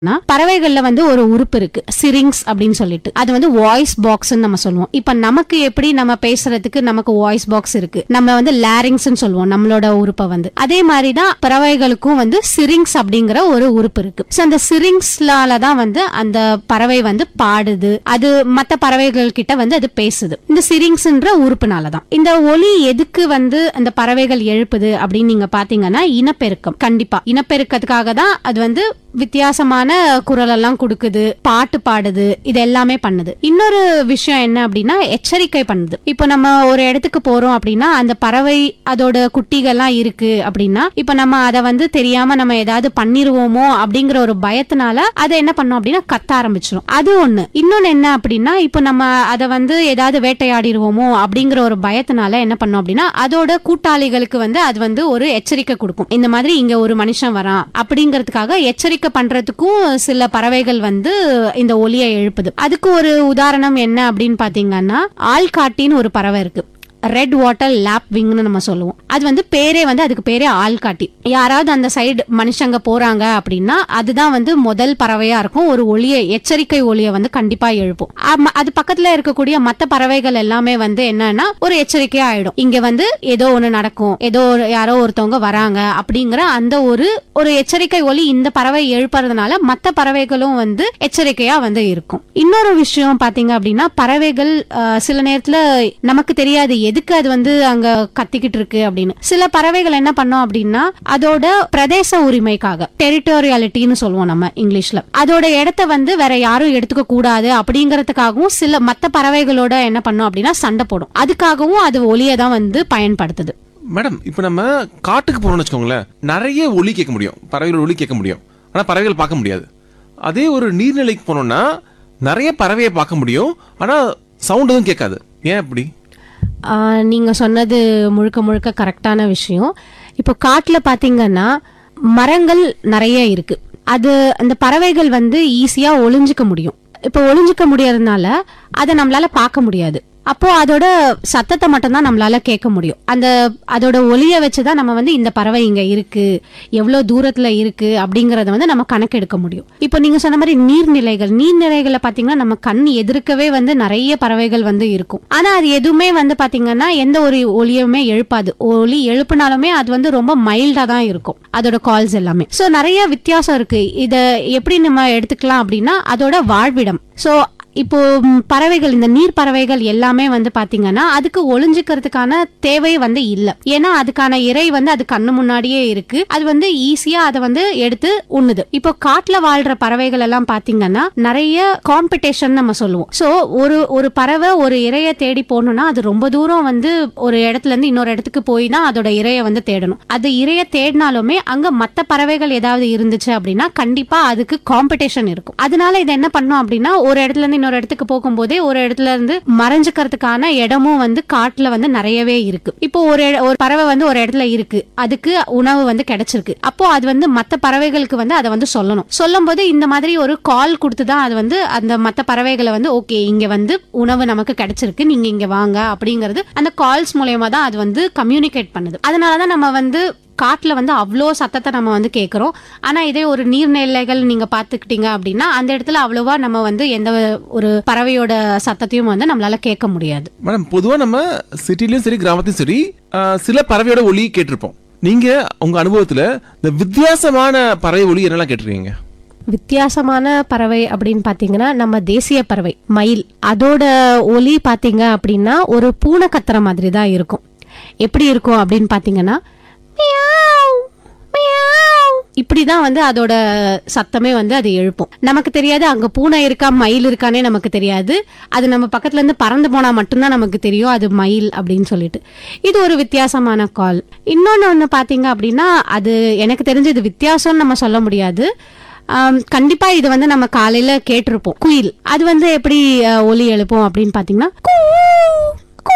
னா, பறவைகள்ல வந்து ஒரு உறுப்பு இருக்கு சிரிங்ஸ் அப்படின்னு சொல்லிட்டு அது வந்து வாய்ஸ் பாக்ஸ் நம்ம சொல்லுவோம் இப்ப நமக்கு எப்படி நம்ம பேசுறதுக்கு நமக்கு வாய்ஸ் பாக்ஸ் இருக்கு நம்ம வந்து லாரிங்ஸ் சொல்லுவோம் நம்மளோட உறுப்பை வந்து அதே மாதிரி தான் பறவைகளுக்கும் வந்து சிரிங்ஸ் அப்படிங்கிற ஒரு உறுப்பு இருக்கு சோ அந்த சிரிங்ஸ்லால தான் வந்து அந்த பறவை வந்து பாடுது அது மத்த பறவைகள் கிட்ட வந்து அது பேசுது இந்த சிரிங்ஸ்ன்ற உறுப்புனால தான் இந்த ஒலி எதுக்கு வந்து அந்த பறவைகள் எழுப்புது அப்படின்னு நீங்க பாத்தீங்கன்னா இனப்பெருக்கம் கண்டிப்பா இனப்பெருக்கத்துக்காக தான் அது வந்து வித்தியாசமான குரல் எல்லாம் கொடுக்குது பாட்டு பாடுது இது எல்லாமே பண்ணுது இன்னொரு விஷயம் என்ன அப்படின்னா எச்சரிக்கை பண்ணுது இப்போ நம்ம ஒரு இடத்துக்கு போறோம் அப்படின்னா அந்த பறவை அதோட குட்டிகள்லாம் இருக்கு அப்படின்னா இப்போ நம்ம அதை வந்து தெரியாம நம்ம ஏதாவது பண்ணிருவோமோ அப்படிங்கிற ஒரு பயத்தினால அதை என்ன பண்ணோம் அப்படின்னா கத்த ஆரம்பிச்சிடும் அது ஒண்ணு இன்னொன்னு என்ன அப்படின்னா இப்போ நம்ம அதை வந்து ஏதாவது வேட்டையாடிடுவோமோ அப்படிங்கிற ஒரு பயத்தினால என்ன பண்ணோம் அப்படின்னா அதோட கூட்டாளிகளுக்கு வந்து அது வந்து ஒரு எச்சரிக்கை கொடுக்கும் இந்த மாதிரி இங்க ஒரு மனுஷன் வரான் அப்படிங்கிறதுக்காக எச்சரிக்கை பண்றதுக்கும் சில பறவைகள் வந்து இந்த ஒலியை எழுப்புது அதுக்கு ஒரு உதாரணம் என்ன அப்படின்னு பாத்தீங்கன்னா ஆள்காட்டின்னு ஒரு பறவை இருக்கு ரெட் வாட்டர் லேப் விங்னு நம்ம சொல்லுவோம் அது வந்து பேரே வந்து அதுக்கு பேரே ஆள்காட்டி யாராவது அந்த சைடு மனுஷங்க போறாங்க அப்படின்னா அதுதான் வந்து முதல் பறவையா இருக்கும் ஒரு ஒளியை எச்சரிக்கை ஒளியை வந்து கண்டிப்பா எழுப்பும் ஆமா, அது பக்கத்துல இருக்கக்கூடிய மத்த பறவைகள் எல்லாமே வந்து என்னன்னா ஒரு எச்சரிக்கையா ஆயிடும் இங்க வந்து ஏதோ ஒண்ணு நடக்கும் ஏதோ ஒரு யாரோ ஒருத்தவங்க வராங்க அப்படிங்கிற அந்த ஒரு ஒரு எச்சரிக்கை ஒலி இந்த பறவை எழுப்புறதுனால மத்த பறவைகளும் வந்து எச்சரிக்கையா வந்து இருக்கும் இன்னொரு விஷயம் பாத்தீங்க அப்படின்னா பறவைகள் அஹ், சில நேரத்துல நமக்கு தெரியாது எதுக்கு அது வந்து அங்க கத்திக்கிட்டு இருக்கு அப்படின்னு சில பறவைகள் என்ன பண்ணோம் அப்படின்னா அதோட பிரதேச உரிமைக்காக டெரிட்டோரியாலிட்டின்னு சொல்லுவோம் நம்ம இங்கிலீஷ்ல அதோட இடத்த வந்து வேற யாரும் எடுத்துக்க கூடாது அப்படிங்கறதுக்காகவும் சில மத்த பறவைகளோட என்ன பண்ணோம் அப்படின்னா சண்டை போடும் அதுக்காகவும் அது ஒலியை தான் வந்து பயன்படுத்துது மேடம் இப்போ நம்ம காட்டுக்கு போறோம்னு வச்சுக்கோங்களேன் நிறைய ஒலி கேட்க முடியும் பறவைகள் ஒலி கேட்க முடியும் ஆனா பறவைகள் பார்க்க முடியாது அதே ஒரு நீர்நிலைக்கு போனோம்னா நிறைய பறவையை பார்க்க முடியும் ஆனா சவுண்ட் எதுவும் கேட்காது ஏன் அப்படி ஆஹ் நீங்க சொன்னது முழுக்க முழுக்க கரெக்டான விஷயம் இப்போ காட்டுல பாத்தீங்கன்னா மரங்கள் நிறைய இருக்கு அது அந்த பறவைகள் வந்து ஈஸியா ஒளிஞ்சுக்க முடியும் இப்போ ஒளிஞ்சுக்க முடியறதுனால அதை நம்மளால பார்க்க முடியாது அப்போ அதோட சத்தத்தை மட்டும்தான் நம்மளால கேட்க முடியும் அந்த அதோட ஒலியை வச்சுதான் நம்ம வந்து இந்த பறவை இங்க இருக்கு எவ்வளவு தூரத்துல இருக்கு அப்படிங்கறத வந்து நம்ம கணக்கெடுக்க முடியும் இப்போ நீங்க சொன்ன மாதிரி நீர்நிலைகள் நீர்நிலைகளை பாத்தீங்கன்னா நம்ம கண் எதிர்க்கவே வந்து நிறைய பறவைகள் வந்து இருக்கும் ஆனா அது எதுவுமே வந்து பாத்தீங்கன்னா எந்த ஒரு ஒலியுமே எழுப்பாது ஒலி எழுப்புனாலுமே அது வந்து ரொம்ப மைல்டா தான் இருக்கும் அதோட கால்ஸ் எல்லாமே சோ நிறைய வித்தியாசம் இருக்கு இத எப்படி நம்ம எடுத்துக்கலாம் அப்படின்னா அதோட வாழ்விடம் சோ இப்போ ம், பறவைகள் இந்த நீர் பறவைகள் எல்லாமே வந்து பாத்தீங்கன்னா அதுக்கு ஒளிஞ்சுக்கிறதுக்கான தேவை வந்து இல்ல ஏன்னா அதுக்கான இறை வந்து அது கண்ணு முன்னாடியே இருக்கு அது வந்து ஈஸியா அதை வந்து எடுத்து உண்ணுது இப்போ காட்டுல வாழ்ற பறவைகள் எல்லாம் பாத்தீங்கன்னா நிறைய காம்படிஷன் நம்ம சொல்லுவோம் சோ ஒரு ஒரு பறவை ஒரு இரையை தேடி போகணும்னா அது ரொம்ப தூரம் வந்து ஒரு இடத்துல இருந்து இன்னொரு இடத்துக்கு போய் தான் அதோட இரையை வந்து தேடணும் அது இரையை தேடினாலுமே அங்க மத்த பறவைகள் ஏதாவது இருந்துச்சு அப்படின்னா கண்டிப்பா அதுக்கு காம்படிஷன் இருக்கும் அதனால இதை என்ன பண்ணோம் அப்படின்னா ஒரு இடத்துல இருந்து இன்னொரு இடத்துக்கு போகும்போதே ஒரு இடத்துல இருந்து மறைஞ்சுக்கிறதுக்கான இடமும் வந்து காட்டுல வந்து நிறையவே இருக்கு இப்போ ஒரு இட- ஒரு பறவை வந்து ஒரு இடத்துல இருக்கு அதுக்கு உணவு வந்து கிடைச்சிருக்கு அப்போ அது வந்து மத்த பறவைகளுக்கு வந்து அதை வந்து சொல்லணும் சொல்லும் போது இந்த மாதிரி ஒரு கால் கொடுத்து தான் அது வந்து அந்த மத்த பறவைகளை வந்து ஓகே இங்க வந்து உணவு நமக்கு கிடைச்சிருக்கு நீங்க இங்க வாங்க அப்படிங்கிறது அந்த கால்ஸ் மூலயமா தான் அது வந்து கம்யூனிகேட் பண்ணுது அதனாலதான் நம்ம வந்து காட்டுல வந்து அவ்வளோ சத்தத்தை நம்ம வந்து கேட்குறோம் ஆனா இதே ஒரு நீர்நிலைகள் நீங்க பாத்துக்கிட்டீங்க அப்படின்னா அந்த இடத்துல அவ்வளோவா நம்ம வந்து எந்த ஒரு பறவையோட சத்தத்தையும் வந்து நம்மளால கேட்க முடியாது மேடம் பொதுவா நம்ம சிட்டிலயும் சரி கிராமத்திலும் சரி ஆஹ், சில பறவையோட ஒலி கேட்டிருப்போம் நீங்க உங்க அனுபவத்துல இந்த வித்தியாசமான பறவை ஒலி என்னெல்லாம் கேட்டிருக்கீங்க வித்தியாசமான பறவை அப்படின்னு பாத்தீங்கன்னா நம்ம தேசிய பறவை மயில் அதோட ஒலி பாத்தீங்க அப்படின்னா ஒரு பூனை கத்துற மாதிரி தான் இருக்கும் எப்படி இருக்கும் அப்படின்னு பாத்தீங்கன்னா மியாவ், மியாவ். இப்படிதான் வந்து அதோட சத்தமே வந்து அது எழுப்பும் நமக்கு தெரியாது அங்க பூனை இருக்கா மயில் இருக்கானே நமக்கு தெரியாது அது நம்ம பக்கத்துல இருந்து பறந்து போனா மட்டும்தான் நமக்கு தெரியும் அது மயில் அப்படின்னு சொல்லிட்டு இது ஒரு வித்தியாசமான கால் இன்னொன்னு ஒண்ணு பாத்தீங்க அப்படின்னா அது எனக்கு தெரிஞ்சு இது வித்தியாசம்னு நம்ம சொல்ல முடியாது ஆம், கண்டிப்பா இது வந்து நம்ம காலையில கேட்டிருப்போம் குயில் அது வந்து எப்படி அஹ், ஒலி எழுப்போம் அப்படின்னு பாத்தீங்கன்னா கூ, கூ.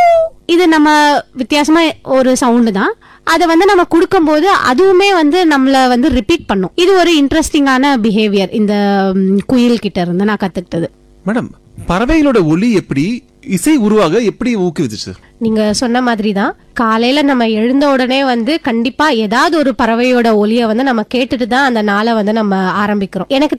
இது நம்ம வித்தியாசமா ஒரு சவுண்டு தான் அதை வந்து நம்ம கொடுக்கும்போது அதுவுமே வந்து நம்மள வந்து ரிப்பீட் பண்ணும் இது ஒரு இன்ட்ரெஸ்டிங்கான பிஹேவியர் இந்த ம், குயில் கிட்ட இருந்து நான் கத்துக்கிட்டது மேடம் பறவைகளோட ஒலி எப்படி இசை உருவாக எப்படி ஊக்குவிச்சுச்சு நீங்க சொன்ன மாதிரி தான் காலையில நம்ம எழுந்த உடனே வந்து கண்டிப்பா ஏதாவது ஒரு பறவையோட ஒலியை வந்து நம்ம கேட்டுட்டு தான் அந்த நாளை வந்து நம்ம ஆரம்பிக்கிறோம் எனக்கு